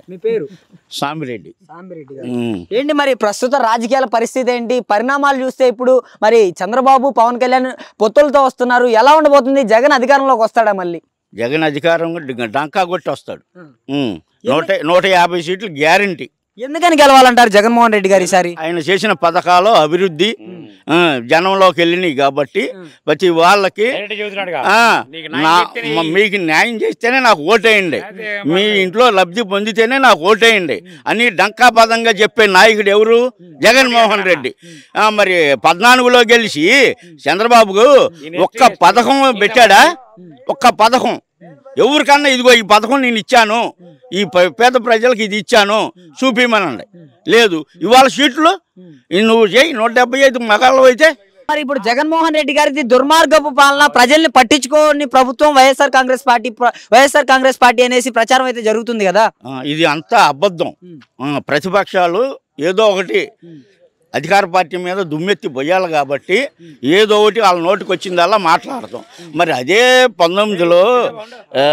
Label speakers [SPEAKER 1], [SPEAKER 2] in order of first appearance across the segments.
[SPEAKER 1] మీ పేరు
[SPEAKER 2] సామిరెడ్డి
[SPEAKER 1] సాంబిరెడ్డి గారు
[SPEAKER 2] ఉమ్.
[SPEAKER 1] ఏంటి మరి ప్రస్తుత రాజకీయాల పరిస్థితి ఏంటి పరిణామాలు చూస్తే ఇప్పుడు మరి చంద్రబాబు పవన్ కళ్యాణ్ పొత్తులతో వస్తున్నారు ఎలా ఉండబోతుంది జగన్ అధికారంలోకి వస్తాడా మళ్ళీ
[SPEAKER 2] జగన్ అధికారం డి- డంకా కొట్టి వస్తాడు ఉమ్. నూట నూట యాభై సీట్లు గ్యారంటీ
[SPEAKER 1] ఎందుకని గెలవాలంటారు జగన్మోహన్ రెడ్డి గారు ఈసారి
[SPEAKER 2] ఆయన చేసిన పథకాలు అభివృద్ధి ఆ, జనంలోకి వెళ్ళినాయి కాబట్టి ప్రతి వాళ్ళకి ఆ, నా మ- మీకు న్యాయం చేస్తేనే నాకు ఓటేయండి మీ ఇంట్లో లబ్ధి పొందితేనే నాకు ఓటేయండి అని డంకాపదంగా చెప్పే నాయకుడు ఎవరు జగన్మోహన్ రెడ్డి ఆ, మరి పద్నాలుగులో గెలిచి చంద్రబాబుకు ఒక్క పథకం పెట్టాడా ఒక్క పథకం ఎవరికన్నా ఇదిగో ఈ పథకం నేను ఇచ్చాను ఈ ప- పేద ప్రజలకు ఇది ఇచ్చాను చూపిమనండి లేదు ఇవాళ సీట్లు ఈ నువ్వు చేయి నూట డెబ్బై ఐదు మగాళ్ళు అయితే
[SPEAKER 1] మరి ఇప్పుడు జగన్మోహన్ రెడ్డి గారిది దుర్మార్గపు పాలన ప్రజల్ని పట్టించుకోని ప్రభుత్వం వైఎస్ఆర్ కాంగ్రెస్ పార్టీ ప్ర- వైఎస్ఆర్ కాంగ్రెస్ పార్టీ అనేసి ప్రచారం అయితే జరుగుతుంది కదా
[SPEAKER 2] ఆ, ఇది అంతా అబద్ధం ఆ, ప్రతిపక్షాలు ఏదో ఒకటి అధికార పార్టీ మీద దుమ్మెత్తి పోయాలి కాబట్టి ఏదో ఒకటి వాళ్ళ నోటికి వచ్చిందల్లా మాట్లాడతాం మరి అదే పంతొమ్మిదిలో ఆ,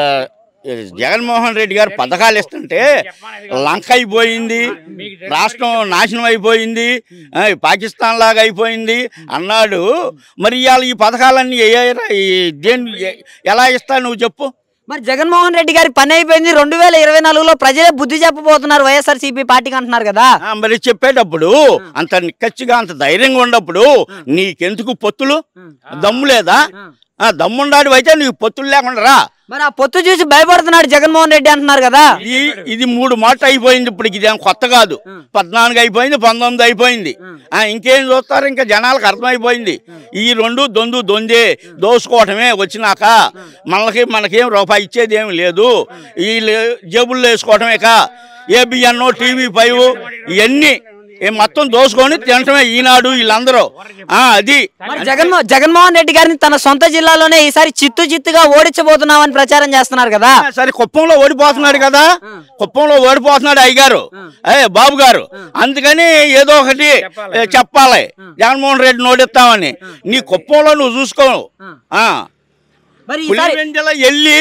[SPEAKER 2] జగన్మోహన్ రెడ్డి గారు పథకాలు ఇస్తుంటే లంక అయిపోయింది రాష్ట్రం నాశనం అయిపోయింది ఆ, పాకిస్తాన్ లాగా అయిపోయింది అన్నాడు మరి ఇవాళ ఈ పథకాలన్నీ ఏ- ఈ దేని ఎ- ఎలా ఇస్తా నువ్వు చెప్పు
[SPEAKER 1] మరి జగన్మోహన్ రెడ్డి గారి పని అయిపోయింది రెండు వేల ఇరవై నాలుగులో ప్రజలే బుద్ధి చెప్పబోతున్నారు వైఎస్ఆర్ సిపి పార్టీకి అంటున్నారు కదా
[SPEAKER 2] ఆ, మరి చెప్పేటప్పుడు అంత నిక్కచ్చిగా అంత ధైర్యంగా ఉన్నప్పుడు నీకెందుకు పొత్తులు దమ్ము లేదా ఆ, దమ్ముండాడు అయితే నీకు పొత్తులు లేకుండా రా
[SPEAKER 1] మరి ఆ పొత్తు చూసి భయపడుతున్నాడు జగన్మోహన్ రెడ్డి అంటున్నారు కదా
[SPEAKER 2] ఇది ఇది మూడు మాటలు అయిపోయింది ఇప్పుడు ఇదేం కొత్త కాదు పద్నాలుగు అయిపోయింది పంతొమ్మిది అయిపోయింది ఆ, ఇంకేం చూస్తారు ఇంకా జనాలకు అర్థమైపోయింది ఈ రెండు దొందు దొందే దోసుకోవటమే వచ్చినాక మనకి మనకేం రూపాయి ఇచ్చేది ఏమి లేదు ఈ లే- జేబుల్లో వేసుకోవటమే కా ఏబిఎన్ టీవీ ఫైవ్ ఇవన్నీ ఈ మొత్తం దోసుకొని తినటమే ఈనాడు వీళ్ళందరూ ఆ, అది
[SPEAKER 1] మరి జగన్మో జగన్మోహన్ రెడ్డి గారిని తన సొంత జిల్లాలోనే ఈసారి చిత్తు చిత్తుగా ఓడించబోతున్నామని ప్రచారం చేస్తున్నారు కదా
[SPEAKER 2] ఆ, సరే కుప్పంలో ఓడిపోతున్నాడు కదా కుప్పంలో ఓడిపోతున్నాడు అయ్యగారు ఏ బాబు గారు అందుకని ఏదో ఒకటి ఏ, చెప్పాలి జగన్మోహన్ రెడ్డి నోడిస్తామని నీ కుప్పంలో నువ్వు చూసుకో ఆ,
[SPEAKER 1] మరి ఈసారి
[SPEAKER 2] పులివెంజల వెళ్ళి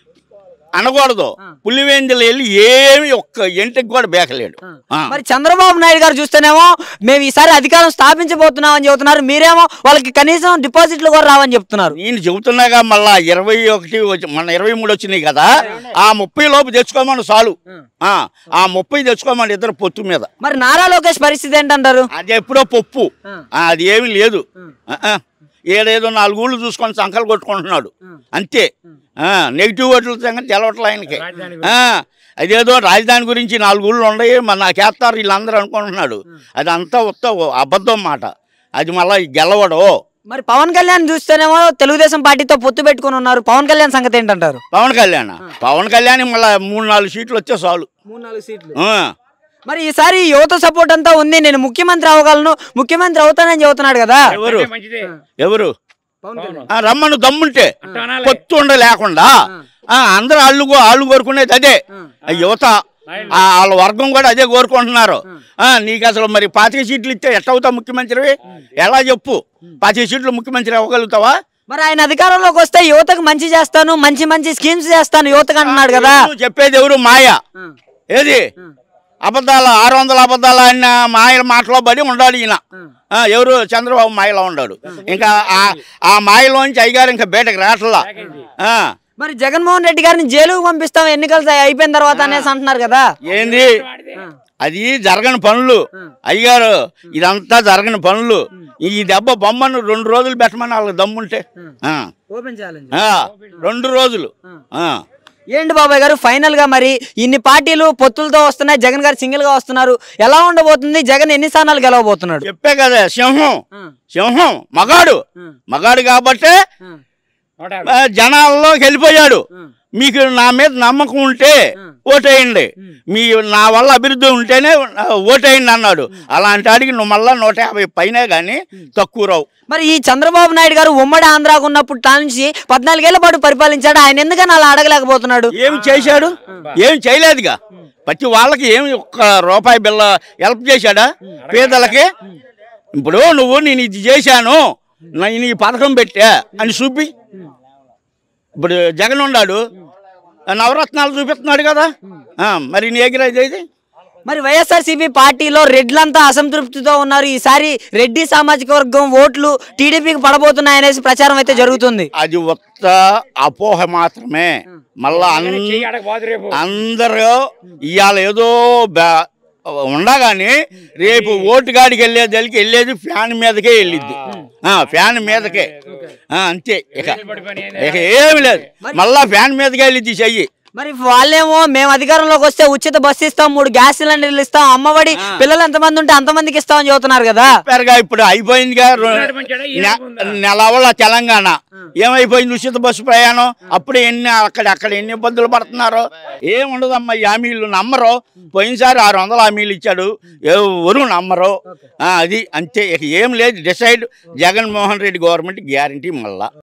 [SPEAKER 2] అనకూడదు పులివెంజల వెళ్ళి ఏమి ఒక్క ఇంటికి కూడా బేకలేడు ఆ.
[SPEAKER 1] మరి చంద్రబాబు నాయుడు గారు చూస్తేనేమో మేము ఈసారి అధికారం స్థాపించబోతున్నాం అని చెబుతున్నారు మీరేమో వాళ్ళకి కనీసం డిపాజిట్లు కూడా రావని చెప్తున్నారు
[SPEAKER 2] నేను చెబుతున్నాగా మళ్ళా ఇరవై ఒకటి వచ్చి- మన ఇరవై మూడు వచ్చినాయి కదా ఆ ముప్పై లోపు తెచ్చుకోమని చాలు ఆ, ఆ ముప్పై తెచ్చుకోమని ఇద్దరు పొత్తు మీద
[SPEAKER 1] మరి నారా లోకేష్ పరిస్థితి ఏంటంటారు
[SPEAKER 2] అది ఎప్పుడో పప్పు ఆ, అది ఏమీ లేదు ఆ, ఆ. ఏడేదో నాలుగు ఊళ్ళు చూసుకొని సంకలు కొట్టుకుంటున్నాడు అంతే నెగిటివ్ ఓట్ల సంగతి తెలవట్లే ఆయనకి ఆ, అదేదో రాజధాని గురించి నాలుగు ఊళ్ళు ఉన్నాయి మన నాకేస్తారు వీళ్ళందరూ అనుకుంటున్నాడు అది అంతా ఉత్త అబద్ధం మాట అది మళ్ళీ గెలవడు
[SPEAKER 1] మరి పవన్ కళ్యాణ్ చూస్తేనేమో తెలుగుదేశం పార్టీతో పొత్తు పెట్టుకుని ఉన్నారు పవన్ కళ్యాణ్ సంగతి ఏంటంటారు
[SPEAKER 2] పవన్ కళ్యాణ్ పవన్ కళ్యాణ్ మళ్ళీ మూడు నాలుగు సీట్లు వచ్చే చాలు
[SPEAKER 1] మూడు నాలుగు సీట్లు
[SPEAKER 2] ఆ.
[SPEAKER 1] మరి ఈసారి యువత సపోర్ట్ అంతా ఉంది నేను ముఖ్యమంత్రి అవ్వగలను ముఖ్యమంత్రి అవుతానని చెబుతున్నాడు కదా
[SPEAKER 2] ఎవరు ఎవరు
[SPEAKER 1] పవన్ కళ్యాణ్
[SPEAKER 2] ఆ, రమ్మను దమ్ముంటే పొత్తు ఉండ లేకుండా ఆ, అందరూ అల్లు కో- అల్లు కోరుకునేది అదే ఆ యువత ఆ, వాళ్ళ వర్గం కూడా అదే కోరుకుంటున్నారు ఆ, నీకు అసలు మరి పాతిక సీట్లు ఇస్తే ఎట్ట అవుతావు ముఖ్యమంత్రివి ఎలా చెప్పు పాతిక సీట్లు ముఖ్యమంత్రి అవ్వగలుగుతావా
[SPEAKER 1] మరి ఆయన అధికారంలోకి వస్తే యువతకు మంచి చేస్తాను మంచి మంచి స్కీమ్స్ చేస్తాను యువతకు అంటున్నాడు కదా
[SPEAKER 2] ఎవరు చెప్పేది ఎవరు మాయ ఏది అబద్ధాలు ఆరు వందల అబద్ధాలు అన్న మాయల మాటలో పడి ఉండాలి ఈయన ఆ, ఎవరు చంద్రబాబు మాయలో ఉన్నాడు ఇంకా ఆ- ఆ మాయలోంచి అయ్యగారు ఇంకా బయటకు రావట్లా ఆ.
[SPEAKER 1] మరి జగన్మోహన్ రెడ్డి గారిని జైలుకు పంపిస్తాం ఎన్నికలు అయిపోయిన తర్వాత అనేసి అంటున్నారు కదా
[SPEAKER 2] ఏంది అది జరగని పనులు అయ్యగారు ఇదంతా జరగని పనులు ఈ దెబ్బ బొమ్మను రెండు రోజులు పెట్టమని వాళ్ళకి దమ్ముంటే ఆ.
[SPEAKER 1] ఓపెన్ ఛాలెంజ్
[SPEAKER 2] ఆ, రెండు రోజులు ఆ.
[SPEAKER 1] ఏంటి బాబాయ్ గారు ఫైనల్ గా మరి ఇన్ని పార్టీలు పొత్తులతో వస్తున్నాయి జగన్ గారు సింగిల్ గా వస్తున్నారు ఎలా ఉండబోతుంది జగన్ ఎన్ని స్థానాలు గెలవబోతున్నాడు
[SPEAKER 2] చెప్పే కదా సింహం సింహం మగాడు మగాడు కాబట్టే ఆ, జనాల్లోకి వెళ్ళిపోయాడు మీకు నా మీద నమ్మకం ఉంటే ఓటేయండి మీ నా వల్ల అభివృద్ధి ఉంటేనే ఆ, ఓటేయండి అన్నాడు అలాంటి అడిగి నువ్వు మళ్ళా నూట యాభై పైనే కానీ తక్కువ రావు
[SPEAKER 1] మరి ఈ చంద్రబాబు నాయుడు గారు ఉమ్మడి ఆంధ్రాకు ఉన్నప్పుడు తా నుంచి పద్నాలుగేళ్ల పాటు పరిపాలించాడు ఆయన ఎందుకని అలా అడగలేకపోతున్నాడు
[SPEAKER 2] ఏమి చేశాడు ఏమి చేయలేదుగా ప్రతి వాళ్ళకి ఏమి ఒక్క రూపాయి బిల్ల హెల్ప్ చేశాడా పేదలకి ఇప్పుడు నువ్వు నేను ఇది చేశాను నేను ఈ పథకం పెట్టా అని చూపి ఇప్పుడు జగన్ ఉన్నాడు నవరత్నాలు చూపిస్తున్నాడు కదా ఆ, ఆ, మరి నీకు ఇది
[SPEAKER 1] మరి వైఎస్ఆర్సీపీ పార్టీలో రెడ్లంతా అసంతృప్తితో ఉన్నారు ఈసారి రెడ్డి సామాజిక వర్గం ఓట్లు టీడీపీకి పడబోతున్నాయనేసి ప్రచారం అయితే జరుగుతుంది
[SPEAKER 2] అది ఉత్త అపోహ మాత్రమే మళ్ళా అన్- అందరూ ఇవాళ ఏదో బా- ఉండగానే రేపు ఓటు కాడికి వెళ్ళేదానికి వెళ్ళేది ఫ్యాన్ మీదకే వెళ్ళిద్ది ఆ, ఫ్యాన్ మీదకే ఆ, అంతే ఇక ఇక ఏమి లేదు మళ్ళా ఫ్యాన్ మీదకే వెళ్ళిద్ది చెయ్యి
[SPEAKER 1] మరి వాళ్ళేమో మేము అధికారంలోకి వస్తే ఉచిత బస్సు ఇస్తాం మూడు గ్యాస్ సిలిండర్లు ఇస్తాం అమ్మఒడి పిల్లలు ఎంతమంది ఉంటే అంతమందికి ఇస్తామని చెబుతున్నారు కదా
[SPEAKER 2] చెప్పారుగా ఇప్పుడు అయిపోయిందిగా రొ- నె- నెలవల తెలంగాణ ఏమైపోయింది ఉచిత బస్సు ప్రయాణం అప్పుడు ఎన్ని అక్కడ అక్కడ ఎన్ని ఇబ్బందులు పడుతున్నారు ఏముండదమ్మా ఈ హామీలు నమ్మరు పోయినసారి ఆరు వందల హామీలు ఇచ్చాడు ఎవరు నమ్మరు ఆ, అది అంతే ఇక ఏం లేదు decide Jaganmohan Reddy government guarantee మళ్ళా